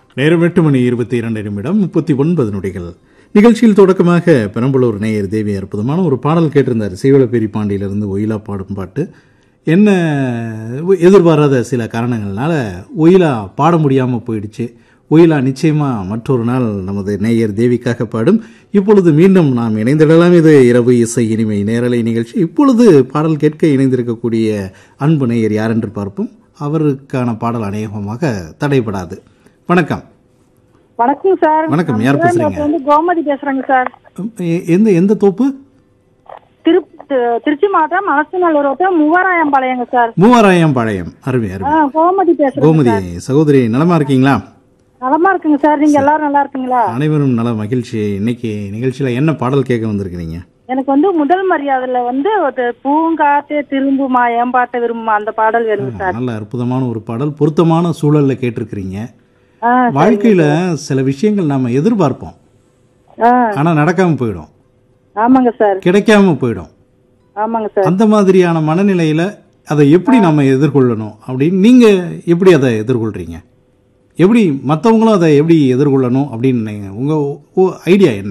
நேரம் எட்டு மணி இருபத்தி இரண்டு நிமிடம் முப்பத்தி ஒன்பது நொடிகள் நிகழ்ச்சியில் தொடக்கமாக பெரம்பலூர் நேயர் தேவி அற்புதமான ஒரு பாடல் கேட்டிருந்தார் சீவலப்பேரி பாண்டியிலிருந்து ஒயிலா பாடும் பாட்டு என்ன எதிர்பாராத சில காரணங்கள்னால ஒயிலா பாட முடியாமல் போயிடுச்சு ஒயிலா நிச்சயமா மற்றொரு நாள் நமது நேயர் தேவிக்காக பாடும் இப்பொழுது மீண்டும் நாம் இணைந்திடலாம் இது இரவு இசை இனிமை நேரலை நிகழ்ச்சி இப்பொழுது பாடல் கேட்க இணைந்திருக்கக்கூடிய அன்பு நேயர் யார் என்று பார்ப்போம் அவருக்கான பாடல் அநேகமாக தடைபடாது வணக்கம் வணக்கம் சார் வணக்கம், யார் பேசுறீங்க? நான் வந்து கோமதி பேசுறேங்க சார் எ- எந்த எந்த தோப்பு திரு தி- திருச்சி மாவட்டம் அரசநல்லூர் வட்டம் மூவாராயம்பாளையங்க சார் மூவாராயம் பாளையம் அருமை ஆ, அருமை கோமதி பேசுறேன் கோமதி சகோதரி நலமா இருக்கீங்களா நலமா இருக்குங்க சார் நீங்க எல்லாரும் நல்லா இருக்கீங்களா அனைவரும் நல மகிழ்ச்சி இன்னைக்கு நிகழ்ச்சியில என்ன பாடல் கேட்க வந்திருக்கிறீங்க எனக்கு வந்து முதல் மரியாதைல வந்து ஒரு பூங்காத்தே திரும்புமா ஏம்பாட்ட விரும்புமா அந்த பாடல் வேணுங்க சார் நல்ல அற்புதமான ஒரு பாடல் பொருத்தமான சூழல்ல கேட்டிருக்கிறீங்க ஆ, வாழ்க்கையில சில விஷயங்கள் நாம எதிர்பார்ப்போம் ஆ, ஆனா நடக்காம போயிடும் ஆமாங்க சார் கிடைக்காம போயிடும் ஆமாங்க சார் அந்த மாதிரியான மனநிலையில அதை எப்படி நம்ம எதிர்கொள்ளணும் அப்படின்னு நீங்க எப்படி அதை எதிர்கொள்றீங்க எப்படி மற்றவங்களும் அதை எப்படி எதிர்கொள்ளணும் அப்படின்னு நீங்க- உங்க ஐடியா என்ன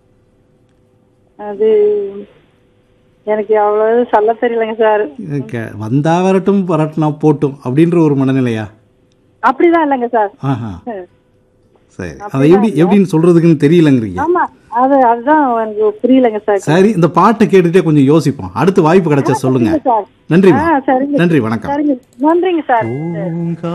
அது எனக்கு அவ்வளவு சொல்ல தெரியலங்க சார் க- வந்தா வரட்டும் வரட்டுனா போட்டும் அப்படின்ற ஒரு மனநிலையா அப்படிதான் இல்லைங்க சார் ஆஹா சரி அதை எப்படி எப்படின்னு சொல்றதுக்குன்னு தெரியலங்கிறீங்க ஆமா அது அதுதான் எனக்கு புரியலங்க சார் சரி இந்த பாட்டை கேட்டுட்டே கொஞ்சம் யோசிப்போம் அடுத்து வாய்ப்பு கிடைச்சா சொல்லுங்க சார் நன்றி ஆ சரிங்க நன்றி வணக்கம் சரிங்க நன்றிங்க சார் பூங்கா